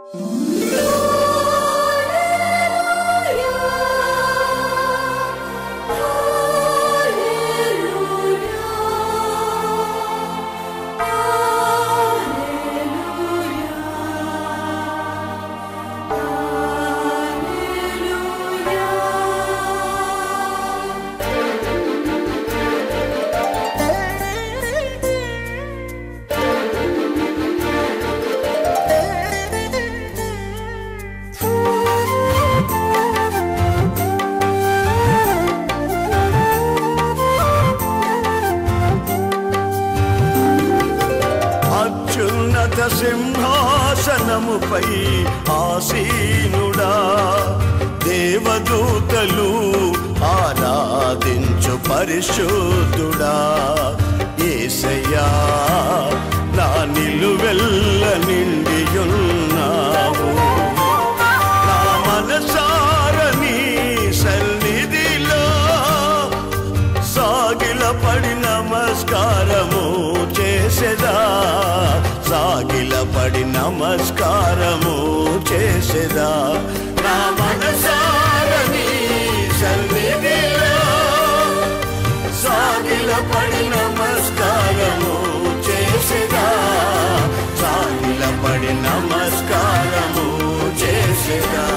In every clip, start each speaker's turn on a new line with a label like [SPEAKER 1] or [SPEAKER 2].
[SPEAKER 1] అత్యున్నత సింహాసనముపై ఆసీనుడా దేవదూతలు ఆరాధించు పరిశుద్ధుడా ఏసయ్యా నా నిలువెల్ల నిండియున్నావు నా మనసారని సన్నిధిలో సాగిల పడి నమస్కారము చేసేదా సాగిల పడి నమస్కారము చేసేదా నా మనసారని సన్నిధిలో సాగిల పడి నమస్కారము చేసేదా సాగిల పడి నమస్కారము చేసేదా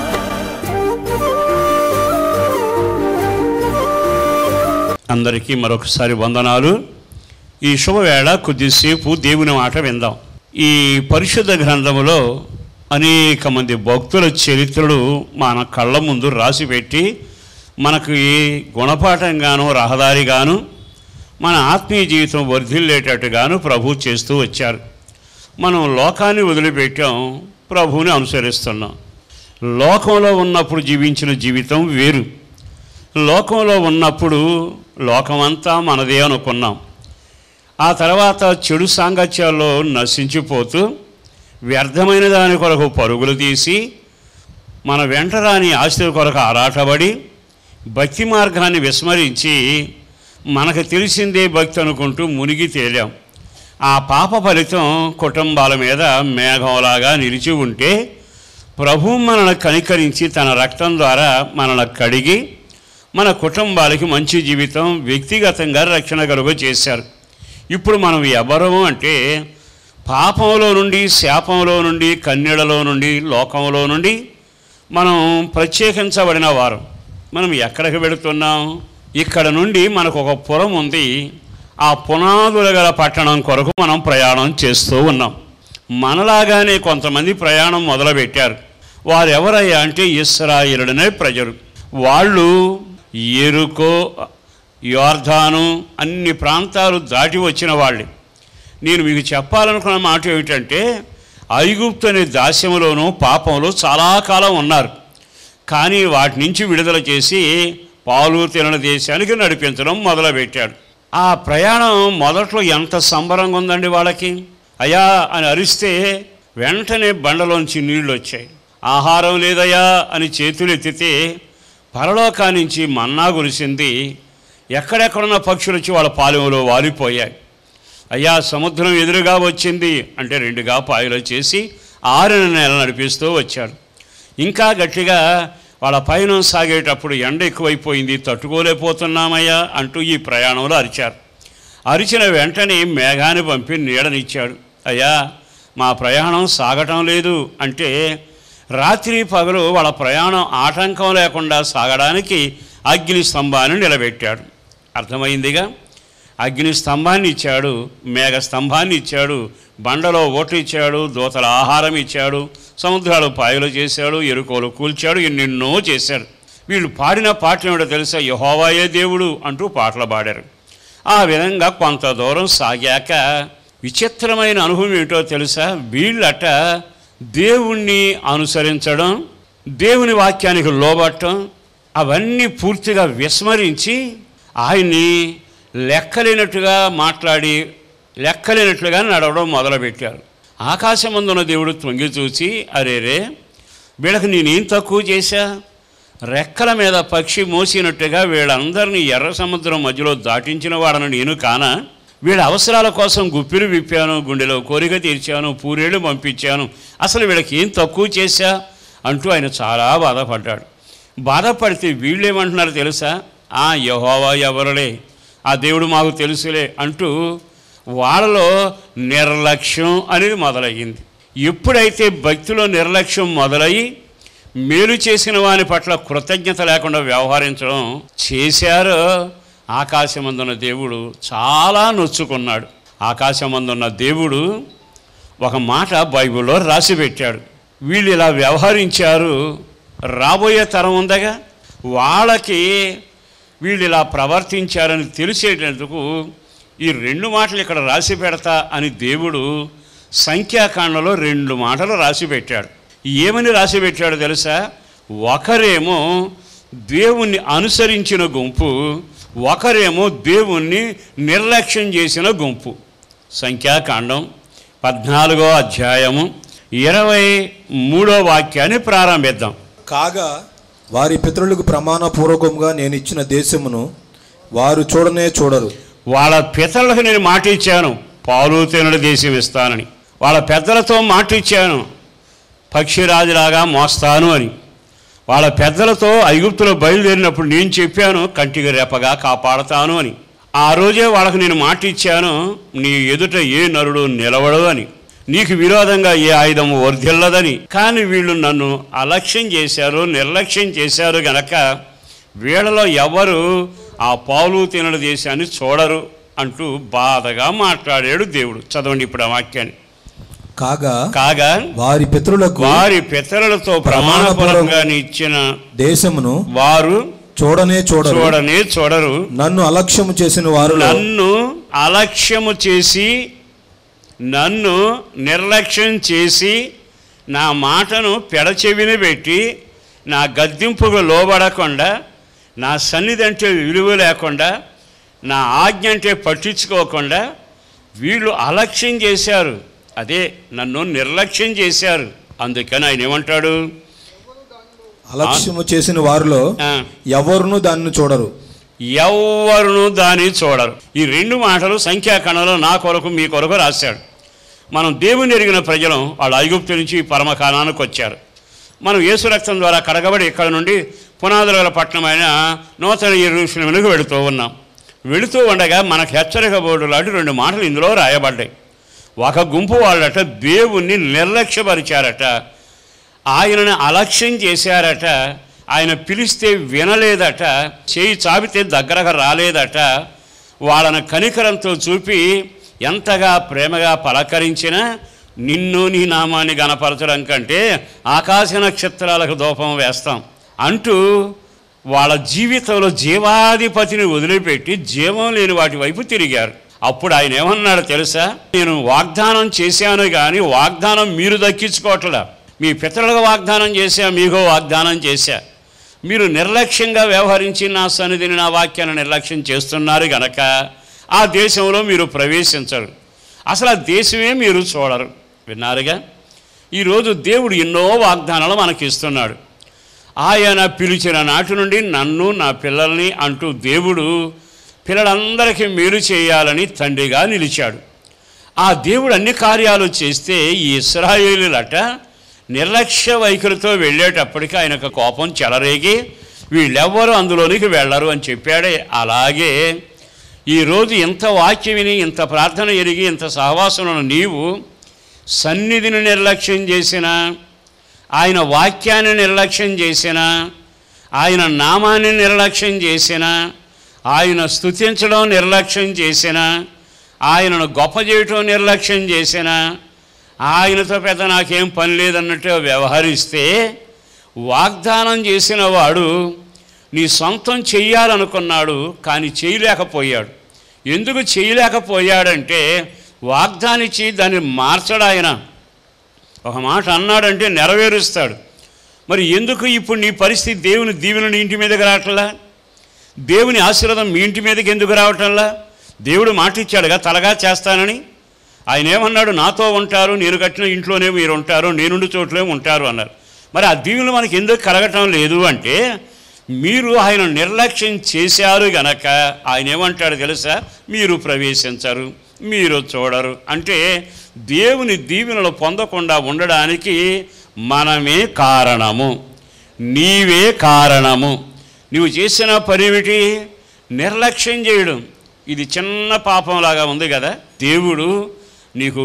[SPEAKER 2] అందరికీ మరొకసారి వందనాలు ఈ శుభవేళ కొద్దిసేపు దేవుని మాట విందాం ఈ పరిశుద్ధ గ్రంథములో అనేక మంది భక్తుల చరిత్రలు మన కళ్ళ ముందు రాసిపెట్టి మనకు ఈ గుణపాఠంగాను రహదారిగాను మన ఆత్మీయ జీవితం వర్ధిల్లేటట్టుగాను ప్రభు చేస్తూ వచ్చారు మనం లోకాన్ని వదిలిపెట్టాం ప్రభువుని అనుసరిస్తున్నాం లోకంలో ఉన్నప్పుడు జీవించిన జీవితం వేరు లోకంలో ఉన్నప్పుడు లోకమంతా మనదే అనుకున్నాం ఆ తర్వాత చెడు సాంగత్యాల్లో నశించిపోతూ వ్యర్థమైన దాని కొరకు పరుగులు తీసి మన వెంట రాని ఆస్తుల కొరకు ఆరాటపడి భక్తి మార్గాన్ని విస్మరించి మనకు తెలిసిందే భక్తి అనుకుంటూ మునిగి తేలాం ఆ పాప ఫలితం కుటుంబాల మీద మేఘంలాగా నిలిచి ఉంటే ప్రభు మనల్ని కనికరించి తన రక్తం ద్వారా మనల్ని కడిగి మన కుటుంబాలకి మంచి జీవితం వ్యక్తిగతంగా రక్షణ కలుగ చేశారు ఇప్పుడు మనం ఎవరము అంటే పాపంలో నుండి శాపంలో నుండి కన్నీడలో నుండి లోకంలో నుండి మనం ప్రత్యేకించబడిన వారం మనం ఎక్కడికి వెళుతున్నాం ఇక్కడ నుండి మనకు ఒక పురం ఉంది ఆ పునాదుల గల పట్టణం కొరకు మనం ప్రయాణం చేస్తూ ఉన్నాం మనలాగానే కొంతమంది ప్రయాణం మొదలుపెట్టారు వారు ఎవరయ్యా అంటే ఇస్రాయిలుడనే ప్రజలు వాళ్ళు ఎరుకో యోర్ధాను అన్ని ప్రాంతాలు దాటి వచ్చిన వాళ్ళే నేను మీకు చెప్పాలనుకున్న మాట ఏమిటంటే ఐగుప్తు అనే దాస్యములోనూ పాపంలో చాలా కాలం ఉన్నారు కానీ వాటి నుంచి విడుదల చేసి పాలు తినని దేశానికి నడిపించడం మొదలుపెట్టాడు ఆ ప్రయాణం మొదట్లో ఎంత సంబరంగా ఉందండి వాళ్ళకి అయ్యా అని అరిస్తే వెంటనే బండలోంచి నీళ్లు వచ్చాయి ఆహారం లేదయ్యా అని చేతులు ఎత్తితే పరలోకా నుంచి మన్నా కురిసింది ఎక్కడెక్కడున్న పక్షులు వచ్చి వాళ్ళ పాలెంలో వాలిపోయాయి అయ్యా సముద్రం ఎదురుగా వచ్చింది అంటే రెండుగా పాయలు చేసి ఆరు నెల నడిపిస్తూ వచ్చాడు ఇంకా గట్టిగా వాళ్ళ పయనం సాగేటప్పుడు ఎండ ఎక్కువైపోయింది తట్టుకోలేకపోతున్నామయ్యా అంటూ ఈ ప్రయాణంలో అరిచారు అరిచిన వెంటనే మేఘాన్ని పంపి నీడనిచ్చాడు అయ్యా మా ప్రయాణం సాగటం లేదు అంటే రాత్రి పగలు వాళ్ళ ప్రయాణం ఆటంకం లేకుండా సాగడానికి అగ్ని స్తంభాన్ని నిలబెట్టాడు అర్థమైందిగా అగ్ని స్తంభాన్ని ఇచ్చాడు మేఘ స్తంభాన్ని ఇచ్చాడు బండలో ఓట్లు ఇచ్చాడు దూతల ఆహారం ఇచ్చాడు సముద్రాలు పాయలు చేశాడు ఎరుకోలు కూల్చాడు ఎన్నెన్నో చేశాడు వీళ్ళు పాడిన పాటలు ఏమిటో తెలుసా యహోవాయే దేవుడు అంటూ పాటలు పాడారు ఆ విధంగా కొంత దూరం సాగాక విచిత్రమైన అనుభవం ఏమిటో తెలుసా వీళ్ళట దేవుణ్ణి అనుసరించడం దేవుని వాక్యానికి లోబట్టం అవన్నీ పూర్తిగా విస్మరించి ఆయన్ని లెక్కలేనట్టుగా మాట్లాడి లెక్కలేనట్లుగా నడవడం మొదలుపెట్టారు ఆకాశమందున్న దేవుడు తొంగి చూసి అరేరే వీళ్ళకి నేనేం తక్కువ చేశా రెక్కల మీద పక్షి మోసినట్టుగా వీళ్ళందరినీ ఎర్ర సముద్రం మధ్యలో దాటించిన వాడను నేను కానా వీళ్ళ అవసరాల కోసం గుప్పిలు విప్పాను గుండెలో కోరిక తీర్చాను పూరేళ్ళు పంపించాను అసలు వీళ్ళకి ఏం తక్కువ చేశా అంటూ ఆయన చాలా బాధపడ్డాడు బాధపడితే వీళ్ళు ఏమంటున్నారు తెలుసా ఆ యహోవా ఎవరులే ఆ దేవుడు మాకు తెలుసులే అంటూ వాళ్ళలో నిర్లక్ష్యం అనేది మొదలయ్యింది ఎప్పుడైతే భక్తిలో నిర్లక్ష్యం మొదలయ్యి మేలు చేసిన వాని పట్ల కృతజ్ఞత లేకుండా వ్యవహరించడం చేశారో ఆకాశమందున్న దేవుడు చాలా నొచ్చుకున్నాడు ఆకాశమందున్న దేవుడు ఒక మాట బైబిల్లో రాసి పెట్టాడు వీళ్ళు ఇలా వ్యవహరించారు రాబోయే తరం ఉందగా వాళ్ళకి వీళ్ళు ఇలా ప్రవర్తించారని తెలిసేటందుకు ఈ రెండు మాటలు ఇక్కడ రాసి పెడతా అని దేవుడు సంఖ్యాకాండలో రెండు మాటలు రాసి పెట్టాడు ఏమని రాసి పెట్టాడో తెలుసా ఒకరేమో దేవుణ్ణి అనుసరించిన గుంపు ఒకరేమో దేవుణ్ణి నిర్లక్ష్యం చేసిన గుంపు సంఖ్యాకాండం పద్నాలుగో అధ్యాయము ఇరవై మూడో వాక్యాన్ని ప్రారంభిద్దాం
[SPEAKER 3] కాగా వారి పితరులకు ప్రమాణపూర్వకంగా నేను ఇచ్చిన దేశమును వారు చూడనే చూడరు
[SPEAKER 2] వాళ్ళ పితరులకు నేను మాట ఇచ్చాను పాలు తేనెల దేశం ఇస్తానని వాళ్ళ పెద్దలతో మాట ఇచ్చాను పక్షిరాజులాగా మోస్తాను అని వాళ్ళ పెద్దలతో ఐగుప్తులో బయలుదేరినప్పుడు నేను చెప్పాను కంటికి రెపగా కాపాడతాను అని ఆ రోజే వాళ్ళకు నేను మాట ఇచ్చాను నీ ఎదుట ఏ నరుడు నిలవడు అని నీకు విరోధంగా ఏ ఆయుధము వర్ధిల్లదని కానీ వీళ్ళు నన్ను అలక్ష్యం చేశారు నిర్లక్ష్యం చేశారు గనక వీళ్ళలో ఎవరు ఆ పాలు తినడ దేశాన్ని చూడరు అంటూ బాధగా మాట్లాడాడు దేవుడు చదవండి ఇప్పుడు ఆ వాక్యాన్ని
[SPEAKER 3] కాగా
[SPEAKER 2] కాగా
[SPEAKER 3] వారి పితరులకు
[SPEAKER 2] వారి పితరులతో ప్రమాణపూర్వకంగా ఇచ్చిన
[SPEAKER 3] దేశమును
[SPEAKER 2] వారు
[SPEAKER 3] చూడనే చూడరు
[SPEAKER 2] చూడనే చూడరు
[SPEAKER 3] నన్ను అలక్ష్యము చేసిన వారులో
[SPEAKER 2] నన్ను అలక్ష్యము చేసి నన్ను నిర్లక్ష్యం చేసి నా మాటను పెడచెవిని పెట్టి నా గద్దింపుకు లోబడకుండా నా సన్నిధి అంటే విలువ లేకుండా నా ఆజ్ఞ అంటే పట్టించుకోకుండా వీళ్ళు అలక్ష్యం చేశారు అదే నన్ను నిర్లక్ష్యం చేశారు అందుకని ఆయన ఏమంటాడు
[SPEAKER 3] అలక్ష్యము చేసిన వారిలో
[SPEAKER 2] ఆ,
[SPEAKER 3] ఎవరును దాన్ని చూడరు
[SPEAKER 2] ఎవ్వరును దాన్ని చూడరు ఈ రెండు మాటలు సంఖ్యాకణంలో నా కొరకు మీ కొరకు రాశాడు మనం దేవుని ఎరిగిన ప్రజలం వాళ్ళ ఐగుప్తు నుంచి పరమకాలానికి వచ్చారు మనం యేసు రక్తం ద్వారా కడగబడి ఇక్కడ నుండి పునాదుల గల పట్టణమైన నూతన ఎరుషులకు వెళుతూ ఉన్నాం వెళుతూ ఉండగా మనకు హెచ్చరిక బోర్డు లాంటి రెండు మాటలు ఇందులో రాయబడ్డాయి ఒక గుంపు వాళ్ళట దేవుణ్ణి నిర్లక్ష్యపరిచారట ఆయనను అలక్ష్యం చేశారట ఆయన పిలిస్తే వినలేదట చేయి చాపితే దగ్గరకు రాలేదట వాళ్ళని కనికరంతో చూపి ఎంతగా ప్రేమగా పలకరించినా నిన్ను నీ నామాన్ని గనపరచడం కంటే ఆకాశ నక్షత్రాలకు దూపం వేస్తాం అంటూ వాళ్ళ జీవితంలో జీవాధిపతిని వదిలిపెట్టి జీవం లేని వాటి వైపు తిరిగారు అప్పుడు ఆయన ఏమన్నాడు తెలుసా నేను వాగ్దానం చేశాను కానీ వాగ్దానం మీరు దక్కించుకోవట్లా మీ పితరులకు వాగ్దానం చేశా మీకో వాగ్దానం చేశా మీరు నిర్లక్ష్యంగా వ్యవహరించి నా సన్నిధిని నా వాక్యాన్ని నిర్లక్ష్యం చేస్తున్నారు గనక ఆ దేశంలో మీరు ప్రవేశించరు అసలు ఆ దేశమే మీరు చూడరు విన్నారుగా ఈరోజు దేవుడు ఎన్నో వాగ్దానాలు మనకి ఇస్తున్నాడు ఆయన పిలిచిన నాటి నుండి నన్ను నా పిల్లల్ని అంటూ దేవుడు పిల్లలందరికీ మేలు చేయాలని తండ్రిగా నిలిచాడు ఆ దేవుడు అన్ని కార్యాలు చేస్తే ఈ ఇస్రాయేలులట నిర్లక్ష్య వైఖరితో వెళ్ళేటప్పటికి ఆయనకు కోపం చెలరేగి వీళ్ళెవ్వరూ అందులోనికి వెళ్ళరు అని చెప్పాడే అలాగే ఈరోజు ఇంత వాక్యం విని ఇంత ప్రార్థన ఎరిగి ఇంత సహవాసంలో నీవు సన్నిధిని నిర్లక్ష్యం చేసిన ఆయన వాక్యాన్ని నిర్లక్ష్యం చేసిన ఆయన నామాన్ని నిర్లక్ష్యం చేసిన ఆయన స్తుతించడం నిర్లక్ష్యం చేసిన ఆయనను గొప్ప చేయటం నిర్లక్ష్యం చేసిన ఆయనతో పెద్ద నాకేం పని లేదన్నట్టు వ్యవహరిస్తే వాగ్దానం చేసిన వాడు నీ సొంతం చెయ్యాలనుకున్నాడు కానీ చేయలేకపోయాడు ఎందుకు చేయలేకపోయాడంటే వాగ్దానిచ్చి దాన్ని మార్చడు ఆయన ఒక మాట అన్నాడంటే నెరవేరుస్తాడు మరి ఎందుకు ఇప్పుడు నీ పరిస్థితి దేవుని దీవెన నీ ఇంటి మీదకి రావట్లా దేవుని ఆశీర్వాదం మీ ఇంటి మీదకి ఎందుకు రావటంలా దేవుడు మాట ఇచ్చాడుగా తలగా చేస్తానని ఆయన ఏమన్నాడు నాతో ఉంటారు నేను కట్టిన ఇంట్లోనే మీరు ఉంటారు నేనుండి చోట్లే ఉంటారు అన్నారు మరి ఆ దీవులు మనకి ఎందుకు కలగటం లేదు అంటే మీరు ఆయన నిర్లక్ష్యం చేశారు గనక ఆయన ఏమంటాడు తెలుసా మీరు ప్రవేశించరు మీరు చూడరు అంటే దేవుని దీవెనలు పొందకుండా ఉండడానికి మనమే కారణము నీవే కారణము నువ్వు చేసిన పనిమిటి నిర్లక్ష్యం చేయడం ఇది చిన్న పాపంలాగా ఉంది కదా దేవుడు నీకు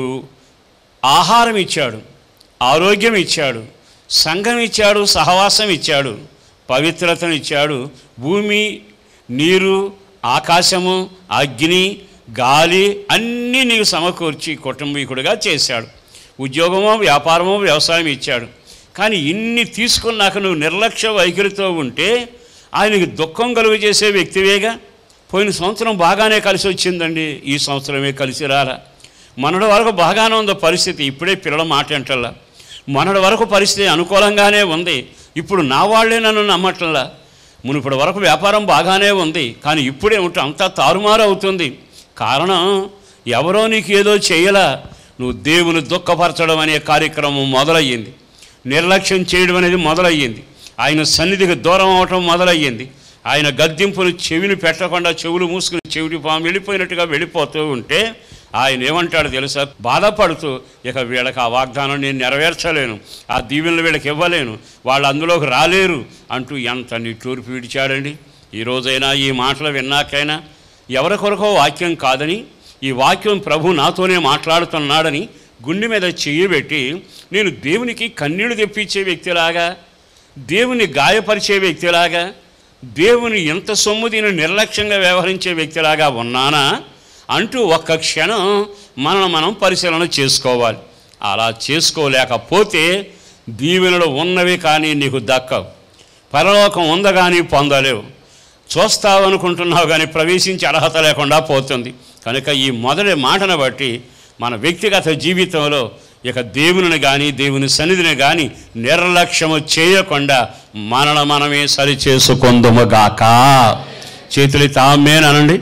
[SPEAKER 2] ఆహారం ఇచ్చాడు ఆరోగ్యం ఇచ్చాడు సంఘం ఇచ్చాడు సహవాసం ఇచ్చాడు పవిత్రతను ఇచ్చాడు భూమి నీరు ఆకాశము అగ్ని గాలి అన్నీ నీకు సమకూర్చి కుటుంబీకుడిగా చేశాడు ఉద్యోగమో వ్యాపారమో వ్యవసాయం ఇచ్చాడు కానీ ఇన్ని తీసుకున్నాక నువ్వు నిర్లక్ష్య వైఖరితో ఉంటే ఆయనకి దుఃఖం కలుగు చేసే వ్యక్తివేగా పోయిన సంవత్సరం బాగానే కలిసి వచ్చిందండి ఈ సంవత్సరమే కలిసి రాలా మనడు వరకు బాగానే ఉంది పరిస్థితి ఇప్పుడే పిల్లల మాట అంటల్లా మనడు వరకు పరిస్థితి అనుకూలంగానే ఉంది ఇప్పుడు నా వాళ్ళే నన్ను నమ్మట్లా మునుపటి వరకు వ్యాపారం బాగానే ఉంది కానీ ఇప్పుడే ఉంటే అంతా తారుమారు అవుతుంది కారణం ఎవరో నీకు ఏదో చేయలా నువ్వు దేవుని దుఃఖపరచడం అనే కార్యక్రమం మొదలయ్యింది నిర్లక్ష్యం చేయడం అనేది మొదలయ్యింది ఆయన సన్నిధికి దూరం అవటం మొదలయ్యింది ఆయన గద్దింపును చెవిని పెట్టకుండా చెవులు మూసుకుని చెవిటి పాము వెళ్ళిపోయినట్టుగా వెళ్ళిపోతూ ఉంటే ఆయన ఏమంటాడు తెలుసా బాధపడుతూ ఇక వీళ్ళకి ఆ వాగ్దానం నేను నెరవేర్చలేను ఆ దీవెనలు వీళ్ళకి ఇవ్వలేను వాళ్ళు అందులోకి రాలేరు అంటూ ఎంత నిట్టూర్పు విడిచాడండి ఈ రోజైనా ఈ మాటలు విన్నాకైనా ఎవరి కొరకో వాక్యం కాదని ఈ వాక్యం ప్రభు నాతోనే మాట్లాడుతున్నాడని గుండె మీద చెయ్యబెట్టి నేను దేవునికి కన్నీళ్లు తెప్పించే వ్యక్తిలాగా దేవుని గాయపరిచే వ్యక్తిలాగా దేవుని ఎంత సొమ్ము దీని నిర్లక్ష్యంగా వ్యవహరించే వ్యక్తిలాగా ఉన్నానా అంటూ ఒక్క క్షణం మనం మనం పరిశీలన చేసుకోవాలి అలా చేసుకోలేకపోతే దీవెనలు ఉన్నవి కానీ నీకు దక్కవు పరలోకం ఉంద కానీ పొందలేవు చూస్తావు అనుకుంటున్నావు కానీ ప్రవేశించే అర్హత లేకుండా పోతుంది కనుక ఈ మొదటి మాటను బట్టి మన వ్యక్తిగత జీవితంలో ఇక దేవుని కానీ దేవుని సన్నిధిని కానీ నిర్లక్ష్యము చేయకుండా మనను మనమే సరి చేసుకుందుముగాక చేతులు తామేనండి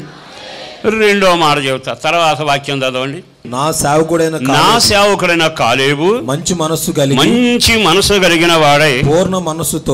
[SPEAKER 2] రెండో మాట చెబుతా తర్వాత వాక్యం చదవండి
[SPEAKER 3] నా సేవకుడైన
[SPEAKER 2] నా
[SPEAKER 3] కాలేబు
[SPEAKER 2] సేవకుడైన కాలేబు
[SPEAKER 3] మంచి మనస్సు కలిగి
[SPEAKER 2] మంచి మనసు కలిగిన వాడై
[SPEAKER 3] పూర్ణ మనస్సుతో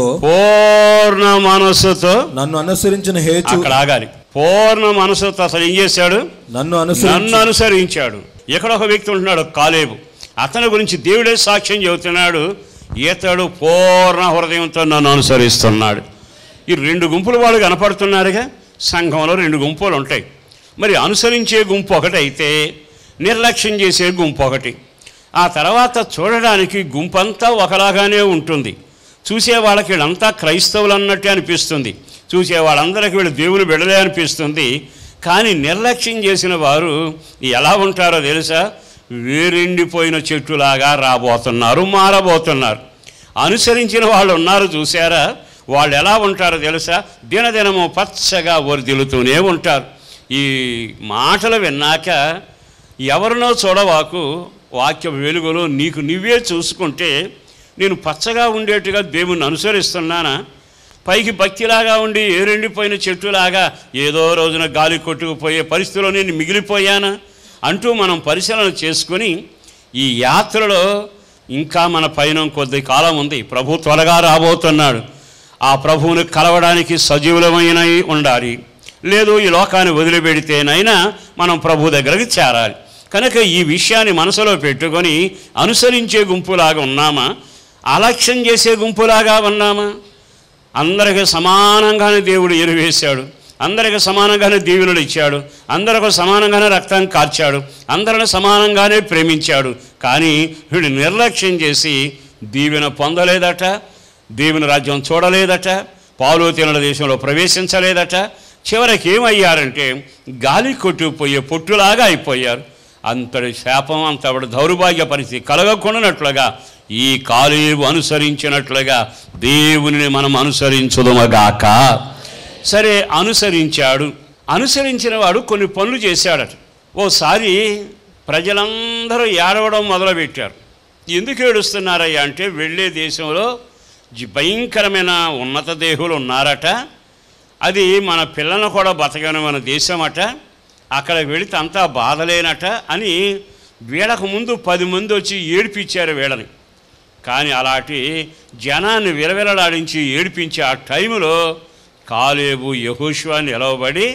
[SPEAKER 2] పూర్ణ మనసుతో
[SPEAKER 3] నన్ను అనుసరించిన హేతు
[SPEAKER 2] అక్కడ ఆగాలి పూర్ణ మనసుతో అసలు ఏం చేశాడు
[SPEAKER 3] నన్ను అనుసరించి
[SPEAKER 2] నన్ను అనుసరించాడు ఇక్కడ ఒక వ్యక్తి ఉంటున్నాడు కాలేబు అతని గురించి దేవుడే సాక్ష్యం చెబుతున్నాడు ఈతడు పూర్ణ హృదయంతో నన్ను అనుసరిస్తున్నాడు ఈ రెండు గుంపులు వాళ్ళు కనపడుతున్నారుగా సంఘంలో రెండు గుంపులు ఉంటాయి మరి అనుసరించే గుంపు ఒకటి అయితే నిర్లక్ష్యం చేసే గుంపు ఒకటి ఆ తర్వాత చూడడానికి గుంపంతా ఒకలాగానే ఉంటుంది చూసే వాళ్ళకి వీళ్ళంతా క్రైస్తవులు అన్నట్టే అనిపిస్తుంది చూసే వాళ్ళందరికీ వీళ్ళు దేవుని బిడలే అనిపిస్తుంది కానీ నిర్లక్ష్యం చేసిన వారు ఎలా ఉంటారో తెలుసా వేరెండిపోయిన చెట్టులాగా రాబోతున్నారు మారబోతున్నారు అనుసరించిన వాళ్ళు ఉన్నారు చూసారా వాళ్ళు ఎలా ఉంటారో తెలుసా దినదినము పచ్చగా వర్దిలుతూనే ఉంటారు ఈ మాటలు విన్నాక ఎవరినో చూడవాకు వాక్య వెలుగులో నీకు నువ్వే చూసుకుంటే నేను పచ్చగా ఉండేట్టుగా దేవుణ్ణి అనుసరిస్తున్నానా పైకి భక్తిలాగా ఉండి ఏరెండిపోయిన చెట్టులాగా ఏదో రోజున గాలి కొట్టుకుపోయే పరిస్థితిలో నేను మిగిలిపోయానా అంటూ మనం పరిశీలన చేసుకొని ఈ యాత్రలో ఇంకా మన పైన కొద్ది కాలం ఉంది ప్రభు త్వరగా రాబోతున్నాడు ఆ ప్రభువుని కలవడానికి సజీవులమైన ఉండాలి లేదు ఈ లోకాన్ని వదిలిపెడితేనైనా మనం ప్రభు దగ్గరకు చేరాలి కనుక ఈ విషయాన్ని మనసులో పెట్టుకొని అనుసరించే గుంపులాగా ఉన్నామా అలక్ష్యం చేసే గుంపులాగా ఉన్నామా అందరికి సమానంగానే దేవుడు ఎరువేశాడు అందరికి సమానంగానే దీవెనలు ఇచ్చాడు అందరికి సమానంగానే రక్తం కార్చాడు అందరిని సమానంగానే ప్రేమించాడు కానీ వీడు నిర్లక్ష్యం చేసి దీవెన పొందలేదట దేవుని రాజ్యం చూడలేదట పాలు తినల దేశంలో ప్రవేశించలేదట చివరికి ఏమయ్యారంటే గాలి కొట్టుకుపోయే పొట్టులాగా అయిపోయారు అంతటి శాపం అంతటి దౌర్భాగ్య పరిస్థితి కలగకుండానట్లుగా ఈ కాలేవు అనుసరించినట్లుగా దేవుని మనం అనుసరించుదమగాక సరే అనుసరించాడు అనుసరించిన వాడు కొన్ని పనులు చేశాడట ఓసారి ప్రజలందరూ ఏడవడం మొదలుపెట్టారు ఎందుకు ఏడుస్తున్నారయ్యా అంటే వెళ్ళే దేశంలో జి- భయంకరమైన ఉన్నత దేహులు ఉన్నారట అది మన పిల్లలను కూడా బతకని మన దేశమట అక్కడ వెళితే అంతా బాధలేనట అని వీళ్ళకు ముందు పది మంది వచ్చి ఏడిపించారు వీళ్ళని కానీ అలాంటి జనాన్ని విలవిలలాడించి ఏడిపించే ఆ టైంలో కాలేబు యహోషువా నిలవబడి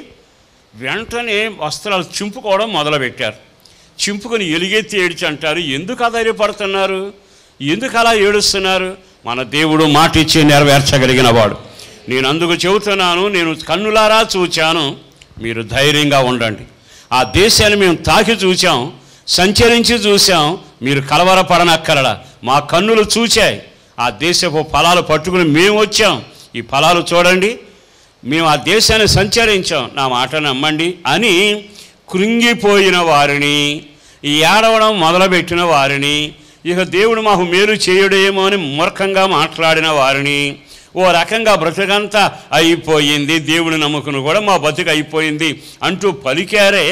[SPEAKER 2] వెంటనే వస్త్రాలు చింపుకోవడం మొదలుపెట్టారు చింపుకొని ఎలుగెత్తి ఏడ్చి అంటారు ఎందుకు ఆధారపడుతున్నారు ఎందుకు అలా ఏడుస్తున్నారు మన దేవుడు మాట ఇచ్చి నెరవేర్చగలిగిన వాడు నేను అందుకు చెబుతున్నాను నేను కన్నులారా చూచాను మీరు ధైర్యంగా ఉండండి ఆ దేశాన్ని మేము తాకి చూచాం సంచరించి చూసాం మీరు కలవరపడనక్కరలా మా కన్నులు చూచాయి ఆ దేశపు ఫలాలు పట్టుకుని మేము వచ్చాం ఈ ఫలాలు చూడండి మేము ఆ దేశాన్ని సంచరించాం నా మాట నమ్మండి అని కృంగిపోయిన వారిని ఈ ఏడవడం మొదలుపెట్టిన వారిని ఇక దేవుడు మాకు మేలు చేయడేమో అని మూర్ఖంగా మాట్లాడిన వారిని ఓ రకంగా బ్రతుకంతా అయిపోయింది దేవుని నమ్ముకుని కూడా మా బతుకు అయిపోయింది అంటూ పలికారే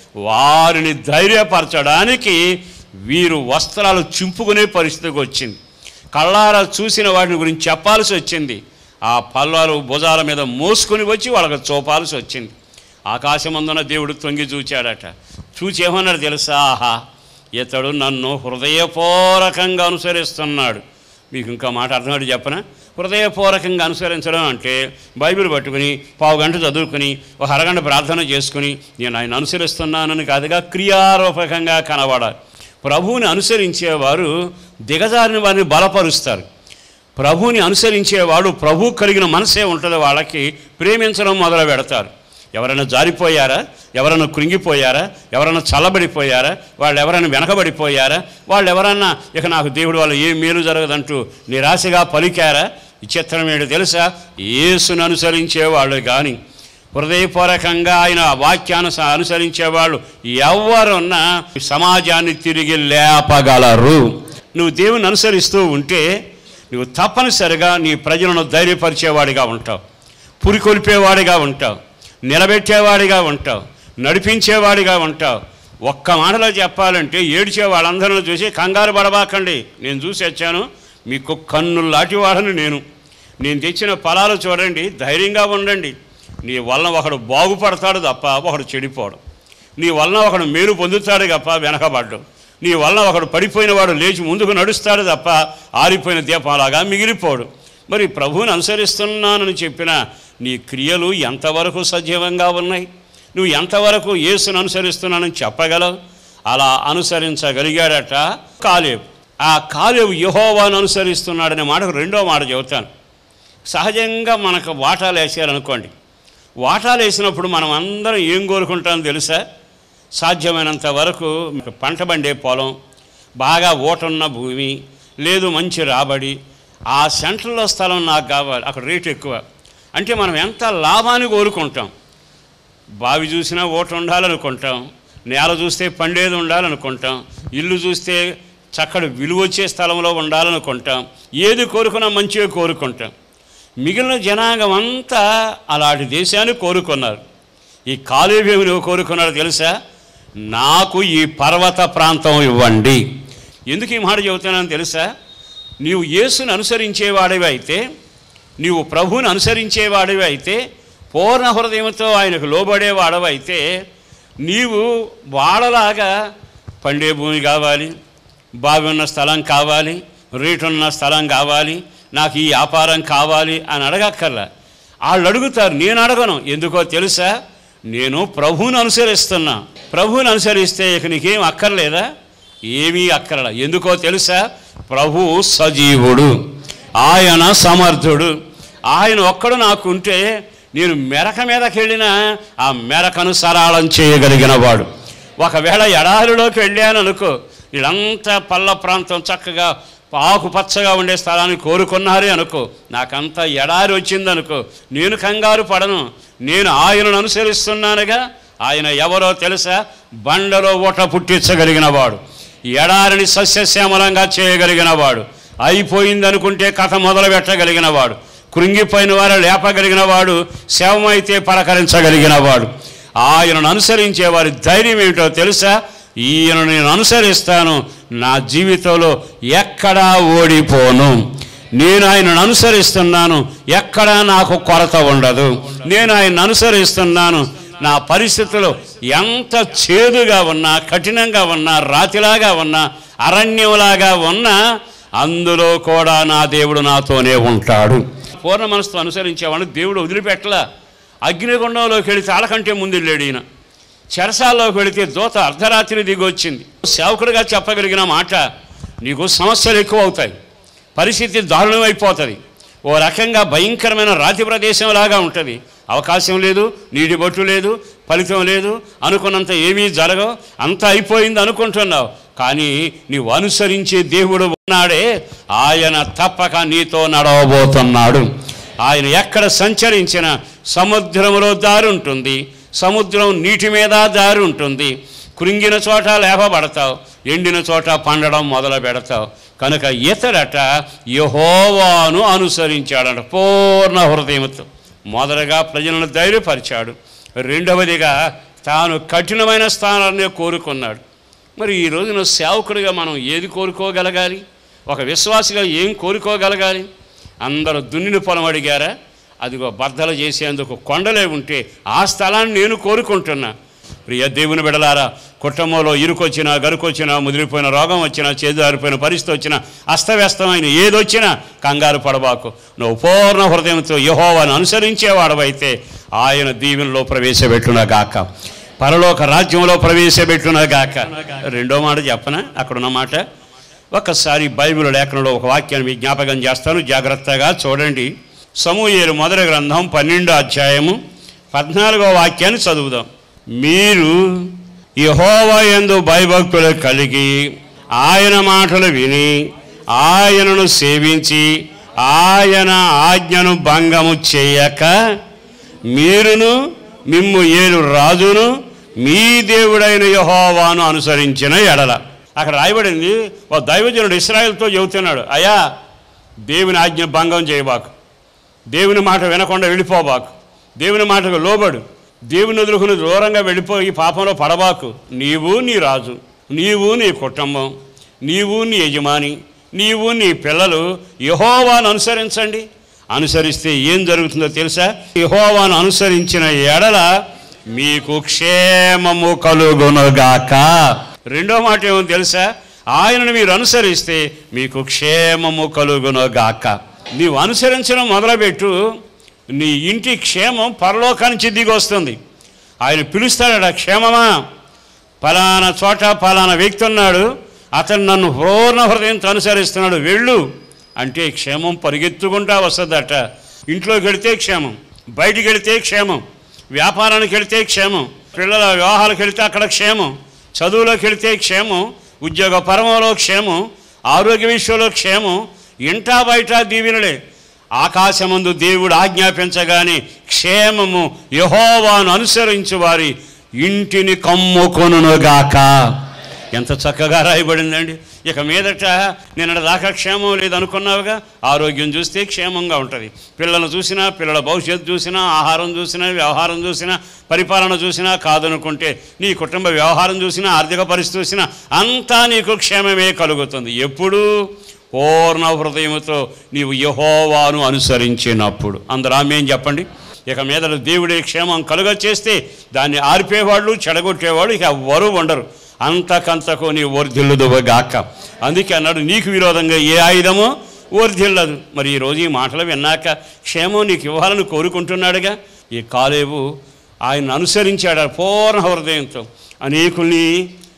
[SPEAKER 2] వారిని ధైర్యపరచడానికి వీరు వస్త్రాలు చింపుకునే పరిస్థితికి వచ్చింది కళ్ళారా చూసిన వాటిని గురించి చెప్పాల్సి వచ్చింది ఆ పల్లాలు భుజాల మీద మోసుకొని వచ్చి వాళ్ళకి చూపాల్సి వచ్చింది ఆకాశమందున దేవుడు తొంగి చూచాడట చూచి ఏమన్నాడు తెలుసా ఆహా ఇతడు నన్ను హృదయపూర్వకంగా అనుసరిస్తున్నాడు మీకు ఇంకా మాట అర్థమవుతుంది చెప్పనా హృదయపూర్వకంగా అనుసరించడం అంటే బైబిల్ పట్టుకుని పావు గంట చదువుకుని ఒక అరగంట ప్రార్థన చేసుకుని నేను ఆయన అనుసరిస్తున్నానని కాదుగా క్రియారూపకంగా కనబడాలి ప్రభువుని అనుసరించేవారు దిగజారిన వారిని బలపరుస్తారు ప్రభువుని అనుసరించేవాడు ప్రభు కలిగిన మనసే ఉంటుంది వాళ్ళకి ప్రేమించడం మొదలు పెడతారు ఎవరైనా జారిపోయారా ఎవరైనా కృంగిపోయారా ఎవరైనా చల్లబడిపోయారా వాళ్ళు ఎవరైనా వెనకబడిపోయారా వాళ్ళు ఎవరన్నా ఇక నాకు దేవుడు వల్ల ఏ మేలు జరగదంటూ నిరాశగా పలికారా ఈ చిత్రం ఏంటో తెలుసా యేసును అనుసరించేవాళ్ళు కానీ హృదయపూర్వకంగా ఆయన వాక్యాన్ని స- అనుసరించేవాళ్ళు ఎవరున్నా సమాజాన్ని తిరిగి లేపగలరు నువ్వు దేవుని అనుసరిస్తూ ఉంటే నువ్వు తప్పనిసరిగా నీ ప్రజలను ధైర్యపరిచేవాడిగా ఉంటావు పురికొల్పేవాడిగా ఉంటావు నిలబెట్టేవాడిగా ఉంటావు నడిపించేవాడిగా ఉంటావు ఒక్క మాటలో చెప్పాలంటే ఏడ్చే వాళ్ళందరిని చూసి కంగారు పడబాకండి నేను చూసి వచ్చాను మీకు కన్ను లాంటివాడని నేను నేను తెచ్చిన ఫలాలు చూడండి ధైర్యంగా ఉండండి నీ వలన ఒకడు బాగుపడతాడు తప్ప ఒకడు చెడిపోవడం నీ వలన ఒకడు మేలు పొందుతాడు తప్ప వెనకబడ్డం నీ వలన ఒకడు పడిపోయిన వాడు లేచి ముందుకు నడుస్తాడు తప్ప ఆరిపోయిన దీపంలాగా మిగిలిపోడు మరి ప్రభువుని అనుసరిస్తున్నానని చెప్పిన నీ క్రియలు ఎంతవరకు సజీవంగా ఉన్నాయి నువ్వు ఎంతవరకు యేసును అనుసరిస్తున్నానని చెప్పగలవు అలా అనుసరించగలిగాడట కాలేవు ఆ కాలేవు యహోవాను అనుసరిస్తున్నాడనే మాటకు రెండో మాట చెబుతాను సహజంగా మనకు వాటాలు వేసారనుకోండి వాటాలు వేసినప్పుడు మనం అందరం ఏం కోరుకుంటాం తెలుసా సాధ్యమైనంత వరకు పంట పండే పొలం బాగా ఓటున్న భూమి లేదు మంచి రాబడి ఆ సెంటర్లో స్థలం నాకు కావాలి అక్కడ రేటు ఎక్కువ అంటే మనం ఎంత లాభాన్ని కోరుకుంటాం బావి చూసినా ఓటు ఉండాలనుకుంటాం నేల చూస్తే పండేది ఉండాలనుకుంటాం ఇల్లు చూస్తే చక్కటి విలువ వచ్చే స్థలంలో ఉండాలనుకుంటాం ఏది కోరుకున్నా మంచిగా కోరుకుంటాం మిగిలిన జనాంగం అంతా అలాంటి దేశాన్ని కోరుకున్నారు ఈ కాలేవేమి నువ్వు కోరుకున్నాడు తెలుసా నాకు ఈ పర్వత ప్రాంతం ఇవ్వండి ఎందుకు ఈ మాట చెబుతున్నాను తెలుసా నీవు యేసుని అనుసరించేవాడివి అయితే నీవు ప్రభువుని అనుసరించేవాడివి అయితే పూర్ణ హృదయంతో ఆయనకు లోబడేవాడవి అయితే నీవు వాళ్ళలాగా పండే భూమి కావాలి బావి ఉన్న స్థలం కావాలి రేటు ఉన్న స్థలం కావాలి నాకు ఈ వ్యాపారం కావాలి అని అడగక్కర్లా వాళ్ళు అడుగుతారు నేను అడగను ఎందుకో తెలుసా నేను ప్రభువుని అనుసరిస్తున్నా ప్రభువుని అనుసరిస్తే ఇక నీకేం అక్కర్లేదా ఏమీ అక్కర్లా ఎందుకో తెలుసా ప్రభువు సజీవుడు ఆయన సమర్థుడు ఆయన ఒక్కడు నాకుంటే నేను మెరక మీదకి వెళ్ళినా ఆ మెరకను సరళం చేయగలిగిన వాడు ఒకవేళ ఎడారిలోకి వెళ్ళాను అనుకో వీళ్ళంతా పల్ల ప్రాంతం చక్కగా ఆకుపచ్చగా ఉండే స్థలాన్ని కోరుకున్నారే అనుకో నాకంతా ఎడారి వచ్చిందనుకో నేను కంగారు పడను నేను ఆయనను అనుసరిస్తున్నానుగా ఆయన ఎవరో తెలుసా బండలో ఊట పుట్టించగలిగిన వాడు ఎడారిని సస్యశ్యామలంగా చేయగలిగిన వాడు అయిపోయిందనుకుంటే కథ మొదలు పెట్టగలిగిన వాడు కృంగిపోయిన వారు లేపగలిగిన వాడు శవమైతే పలకరించగలిగిన వాడు ఆయనను అనుసరించే వారి ధైర్యం ఏమిటో తెలుసా ఈయన నేను అనుసరిస్తాను నా జీవితంలో ఎక్కడా ఓడిపోను నేను ఆయనను అనుసరిస్తున్నాను ఎక్కడా నాకు కొరత ఉండదు నేను ఆయనను అనుసరిస్తున్నాను నా పరిస్థితులు ఎంత చేదుగా ఉన్నా కఠినంగా ఉన్నా రాతిలాగా ఉన్నా అరణ్యంలాగా ఉన్నా అందులో కూడా నా దేవుడు నాతోనే ఉంటాడు పూర్ణ మనసుతో అనుసరించేవాడిని దేవుడు వదిలిపెట్టలా అగ్నిగుండంలోకి వెళితే ఆడకంటే ముందు వెళ్ళాడు ఈయన చెరసాల్లోకి వెళితే దూత అర్ధరాత్రి దిగి వచ్చింది సేవకుడిగా చెప్పగలిగిన మాట నీకు సమస్యలు ఎక్కువ అవుతాయి పరిస్థితి దారుణమైపోతుంది ఓ రకంగా భయంకరమైన రాతి ప్రదేశం లాగా ఉంటుంది అవకాశం లేదు నీటి బొట్టు లేదు ఫలితం లేదు అనుకున్నంత ఏమీ జరగవు అంతా అయిపోయింది అనుకుంటున్నావు కానీ నీవు అనుసరించే దేవుడు ఉన్నాడే ఆయన తప్పక నీతో నడవబోతున్నాడు ఆయన ఎక్కడ సంచరించిన సముద్రంలో దారి ఉంటుంది సముద్రం నీటి మీద దారి ఉంటుంది కృంగిన చోట లేపబడతావు ఎండిన చోట పండడం మొదలు పెడతావు కనుక ఇతరట యహోవాను అనుసరించాడట పూర్ణ హృదయంతో మొదటగా ప్రజలను ధైర్యపరిచాడు రెండవదిగా తాను కఠినమైన స్థానాన్ని కోరుకున్నాడు మరి ఈ రోజున సేవకుడిగా మనం ఏది కోరుకోగలగాలి ఒక విశ్వాసిగా ఏం కోరుకోగలగాలి అందరూ దున్నిన పొలం అడిగారా అదిగో బద్దలు చేసేందుకు కొండలే ఉంటే ఆ స్థలాన్ని నేను కోరుకుంటున్నా ప్రియ దేవుని బిడలారా కుటుంబంలో ఇరుకొచ్చినా గరుకొచ్చినా ముదిరిపోయిన రోగం వచ్చినా చేదారిపోయిన పరిస్థితి వచ్చినా అస్తవ్యస్తమైన ఏదొచ్చినా కంగారు పడబాకు నువ్వు పూర్ణ హృదయంతో యహోవాను అనుసరించేవాడవైతే ఆయన దీవెనలో ప్రవేశపెట్టునా గాక పరలోక రాజ్యంలో ప్రవేశపెట్టునా గాక రెండో మాట చెప్పనా అక్కడున్న మాట ఒక్కసారి బైబిల్ లేఖనంలో ఒక వాక్యాన్ని మీకు జ్ఞాపకం చేస్తాను జాగ్రత్తగా చూడండి సమూహేలు మొదటి గ్రంథం పన్నెండో అధ్యాయము పద్నాలుగో వాక్యాన్ని చదువుదాం మీరు యహోవా యందు భయభక్తులు కలిగి ఆయన మాటలు విని ఆయనను సేవించి ఆయన ఆజ్ఞను భంగము చేయక మీరును మిమ్ము ఏలు రాజును మీ దేవుడైన యహోవాను అనుసరించిన ఎడల అక్కడ రాయబడింది ఓ దైవజనుడు ఇస్రాయల్తో చెబుతున్నాడు అయ్యా దేవుని ఆజ్ఞ భంగం చేయబాకు దేవుని మాట వినకుండా వెళ్ళిపోబాకు దేవుని మాటకు లోబడు దేవుని ఎదురుకుని దూరంగా వెళ్ళిపోయి పాపంలో పడబాకు నీవు నీ రాజు నీవు నీ కుటుంబం నీవు నీ యజమాని నీవు నీ పిల్లలు యహోవాను అనుసరించండి అనుసరిస్తే ఏం జరుగుతుందో తెలుసా యహోవాను అనుసరించిన ఎడల మీకు క్షేమము కలుగునుగాక రెండో మాట ఏమో తెలుసా ఆయనను మీరు అనుసరిస్తే మీకు క్షేమము కలుగునుగాక నీవు అనుసరించడం మొదలుపెట్టు నీ ఇంటి క్షేమం పరలోకానికి దిగి వస్తుంది ఆయన పిలుస్తాడట క్షేమమా ఫలానా చోట ఫలానా వ్యక్తి ఉన్నాడు అతను నన్ను పూర్ణ హృదయంతో అనుసరిస్తున్నాడు వెళ్ళు అంటే క్షేమం పరిగెత్తుకుంటా వస్తుందట ఇంట్లోకి వెళితే క్షేమం బయటికి వెళితే క్షేమం వ్యాపారానికి వెళితే క్షేమం పిల్లల వివాహాలకు వెళితే అక్కడ క్షేమం చదువులోకి వెళితే క్షేమం ఉద్యోగ పరమంలో క్షేమం ఆరోగ్య విషయంలో క్షేమం ఇంటా బయట దీవెనలే ఆకాశమందు దేవుడు ఆజ్ఞాపించగానే క్షేమము యహోవాను అనుసరించు వారి ఇంటిని కమ్ముకొనుగాక ఎంత చక్కగా రాయబడిందండి ఇక మీదట నిన్న దాకా క్షేమం లేదనుకున్నావుగా ఆరోగ్యం చూస్తే క్షేమంగా ఉంటుంది పిల్లలను చూసినా పిల్లల భవిష్యత్తు చూసినా ఆహారం చూసినా వ్యవహారం చూసినా పరిపాలన చూసినా కాదనుకుంటే నీ కుటుంబ వ్యవహారం చూసినా ఆర్థిక పరిస్థితి చూసినా అంతా నీకు క్షేమమే కలుగుతుంది ఎప్పుడు పూర్ణ హృదయముతో నీవు యహోవాను అనుసరించినప్పుడు అందరూ ఆమె ఏం చెప్పండి ఇక మీద దేవుడి క్షేమం కలుగ చేస్తే దాన్ని ఆర్పేవాళ్ళు చెడగొట్టేవాళ్ళు ఇక ఎవ్వరూ ఉండరు అంతకంతకు నీ వర్ధిల్లుదువగాక అందుకే అన్నాడు నీకు విరోధంగా ఏ ఆయుధమో వర్ధిల్లదు మరి ఈరోజు ఈ మాటలు విన్నాక క్షేమం నీకు ఇవ్వాలని కోరుకుంటున్నాడుగా ఈ కాలేవు ఆయన అనుసరించాడు పూర్ణ హృదయంతో అనేకుల్ని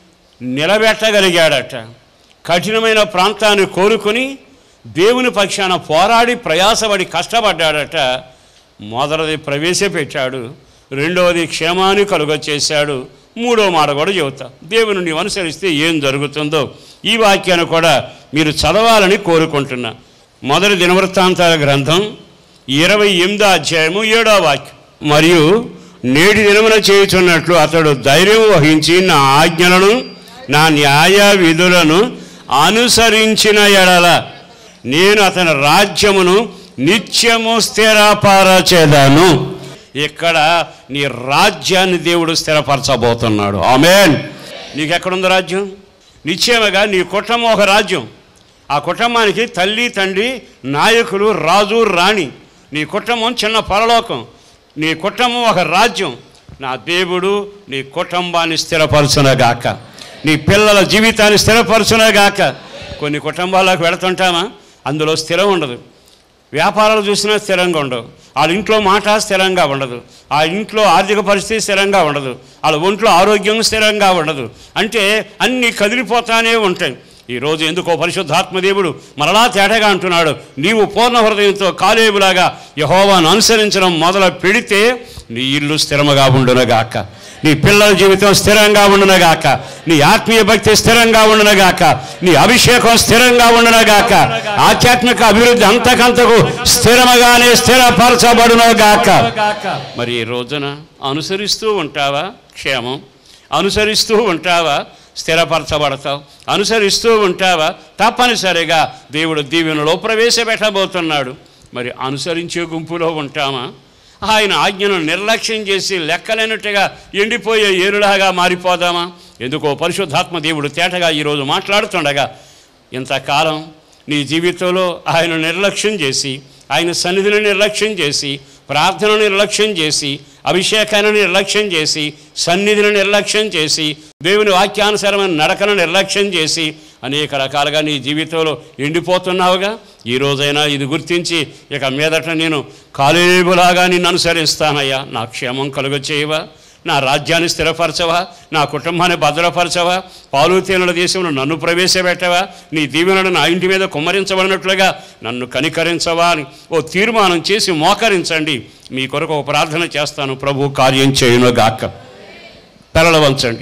[SPEAKER 2] నిలబెట్టగలిగాడట కఠినమైన ప్రాంతాన్ని కోరుకొని దేవుని పక్షాన పోరాడి ప్రయాసపడి కష్టపడ్డాడట మొదటిది ప్రవేశపెట్టాడు రెండవది క్షేమాన్ని కలుగచేశాడు మూడో మాట కూడా చెబుతా దేవుని నీవు అనుసరిస్తే ఏం జరుగుతుందో ఈ వాక్యాన్ని కూడా మీరు చదవాలని కోరుకుంటున్నా మొదటి దినవృత్తాంతాల గ్రంథం ఇరవై ఎనిమిదో అధ్యాయము ఏడో వాక్యం మరియు నేటి దినమున చేయుచున్నట్లు అతడు ధైర్యం వహించి నా ఆజ్ఞలను నా న్యాయ విధులను అనుసరించిన ఎడల నేను అతని రాజ్యమును నిత్యము స్థిరపరచేదాను ఇక్కడ నీ రాజ్యాన్ని దేవుడు స్థిరపరచబోతున్నాడు ఆమెన్ నీకు ఎక్కడుంది రాజ్యం నిశ్చయముగా నీ కుటుంబం ఒక రాజ్యం ఆ కుటుంబానికి తల్లి తండ్రి నాయకులు రాజు రాణి నీ కుటుంబం చిన్న పరలోకం నీ కుటుంబం ఒక రాజ్యం నా దేవుడు నీ కుటుంబాన్ని స్థిరపరచునగాక నీ పిల్లల జీవితాన్ని స్థిరపరచునగాక కొన్ని కుటుంబాలకు వెళుతుంటామా అందులో స్థిరం ఉండదు వ్యాపారాలు చూసినా స్థిరంగా ఉండవు వాళ్ళ ఇంట్లో మాట స్థిరంగా ఉండదు ఆ ఇంట్లో ఆర్థిక పరిస్థితి స్థిరంగా ఉండదు వాళ్ళ ఒంట్లో ఆరోగ్యం స్థిరంగా ఉండదు అంటే అన్నీ కదిలిపోతానే ఉంటాయి ఈరోజు ఎందుకో పరిశుద్ధాత్మదేవుడు మరలా తేటగా అంటున్నాడు నీవు పూర్ణ హృదయంతో కాలేబులాగా యహోవాను అనుసరించడం మొదలు పెడితే నీ ఇల్లు స్థిరముగా ఉండునగాక నీ పిల్లల జీవితం స్థిరంగా ఉండునగాక నీ ఆత్మీయ భక్తి స్థిరంగా ఉండునగాక నీ అభిషేకం స్థిరంగా ఉండునగాక ఆధ్యాత్మిక అభివృద్ధి అంతకంతకు స్థిరముగానే స్థిరపరచబడునగాక మరి ఈ రోజున అనుసరిస్తూ ఉంటావా క్షేమం అనుసరిస్తూ ఉంటావా స్థిరపరచబడతావు అనుసరిస్తూ ఉంటావా తప్పనిసరిగా దేవుడు దీవెనలో ప్రవేశపెట్టబోతున్నాడు మరి అనుసరించే గుంపులో ఉంటామా ఆయన ఆజ్ఞను నిర్లక్ష్యం చేసి లెక్కలేనట్టుగా ఎండిపోయే ఏరులాగా మారిపోదామా ఎందుకో పరిశుద్ధాత్మ దేవుడు తేటగా ఈరోజు మాట్లాడుతుండగా ఇంతకాలం నీ జీవితంలో ఆయన నిర్లక్ష్యం చేసి ఆయన సన్నిధిని నిర్లక్ష్యం చేసి ప్రార్థనను నిర్లక్ష్యం చేసి అభిషేకాన్ని నిర్లక్ష్యం చేసి సన్నిధిని నిర్లక్ష్యం చేసి దేవుని వాక్యానుసారమైన నడకను నిర్లక్ష్యం చేసి అనేక రకాలుగా నీ జీవితంలో ఎండిపోతున్నావుగా ఈ రోజైనా ఇది గుర్తించి ఇక మీదట నేను కాలేబులాగా నిన్ను అనుసరిస్తానయ్యా నా క్షేమం కలుగ చేయవా నా రాజ్యాన్ని స్థిరపరచవా నా కుటుంబాన్ని భద్రపరచవా పాలు తేనెల దేశంలో నన్ను ప్రవేశపెట్టవా నీ దీవెనలు నా ఇంటి మీద కుమ్మరించబడినట్లుగా నన్ను కనికరించవా అని ఓ తీర్మానం చేసి మోకరించండి మీ కొరకు ఒక ప్రార్థన చేస్తాను ప్రభు కార్యం చేయును గాక తలల వంచండి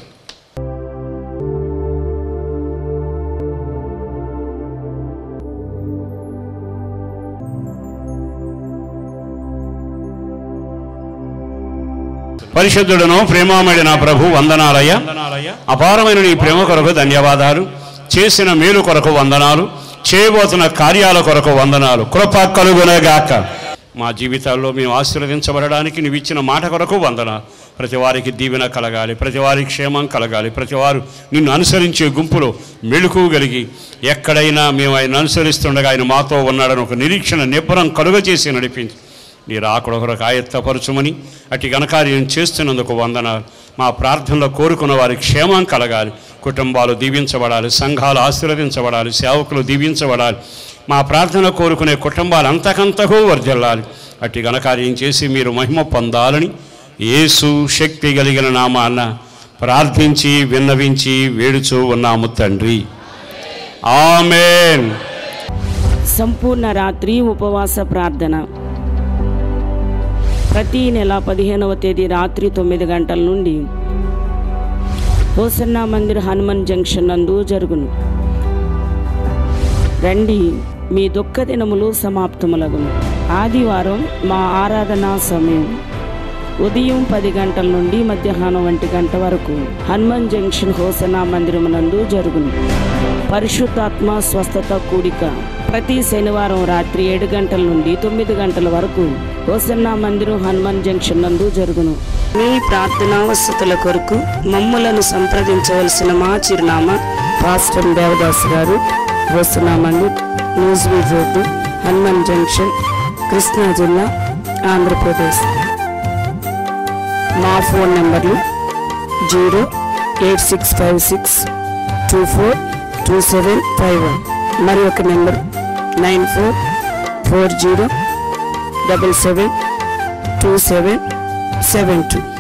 [SPEAKER 2] పరిశుద్ధుడను ప్రేమామడి నా ప్రభు వందనాలయ అపారమైన నీ ప్రేమ కొరకు ధన్యవాదాలు చేసిన మేలు కొరకు వందనాలు చేయబోతున్న కార్యాల కొరకు వందనాలు కృప కలుగునగాక మా జీవితాల్లో మేము ఆశీర్వదించబడడానికి నువ్వు ఇచ్చిన మాట కొరకు వందనాలు ప్రతి వారికి దీవెన కలగాలి ప్రతి వారికి క్షేమం కలగాలి ప్రతి వారు నిన్ను అనుసరించే గుంపులో మెళుకువగలిగి ఎక్కడైనా మేము ఆయన అనుసరిస్తుండగా ఆయన మాతో ఉన్నాడని ఒక నిరీక్షణ నిబ్బరం కలుగజేసి నడిపించి నీ రాకడ కొరకు ఆయత్తపరచుమని అటు ఘనకార్యం చేస్తున్నందుకు వందనాలు మా ప్రార్థనలో కోరుకున్న వారి క్షేమం కలగాలి కుటుంబాలు దీవించబడాలి సంఘాలు ఆశీర్వదించబడాలి సేవకులు దీవించబడాలి మా ప్రార్థన కోరుకునే కుటుంబాలు అంతకంతకు వర్ధిల్లాలి అటు ఘనకార్యం చేసి మీరు మహిమ పొందాలని యేసు శక్తి కలిగిన నామాన్న ప్రార్థించి విన్నవించి వేడుచూ ఉన్నాము తండ్రి ఆమెన్
[SPEAKER 4] సంపూర్ణ రాత్రి ఉపవాస ప్రార్థన ప్రతి నెల పదిహేనవ తేదీ రాత్రి తొమ్మిది గంటల నుండి హోసన్నా మందిర్ హనుమాన్ జంక్షన్ నందు జరుగును రండి మీ దుఃఖ దినములు సమాప్తములగును ఆదివారం మా ఆరాధనా సమయం ఉదయం పది గంటల నుండి మధ్యాహ్నం ఒంటి గంట వరకు హనుమాన్ జంక్షన్ హోసనా మందిరమునందు జరుగును పరిశుద్ధాత్మ స్వస్థత కూడిక ప్రతి శనివారం రాత్రి ఏడు గంటల నుండి తొమ్మిది గంటల వరకు హోసన్నా మందిరం హనుమాన్ జంక్షన్ నందు జరుగును మీ ప్రార్థనా వసతుల కొరకు మమ్ములను సంప్రదించవలసిన మా చిరునామా పాస్టర్ దేవదాస్ గారు హోసన్నా మందిర్ న్యూస్వీడ్ రోడ్డు హనుమాన్ జంక్షన్ కృష్ణా జిల్లా ఆంధ్రప్రదేశ్ మా ఫోన్ నెంబర్లు zero eight six five six two four two seven five one మరి ఒక number nine four four zero double seven two seven seven two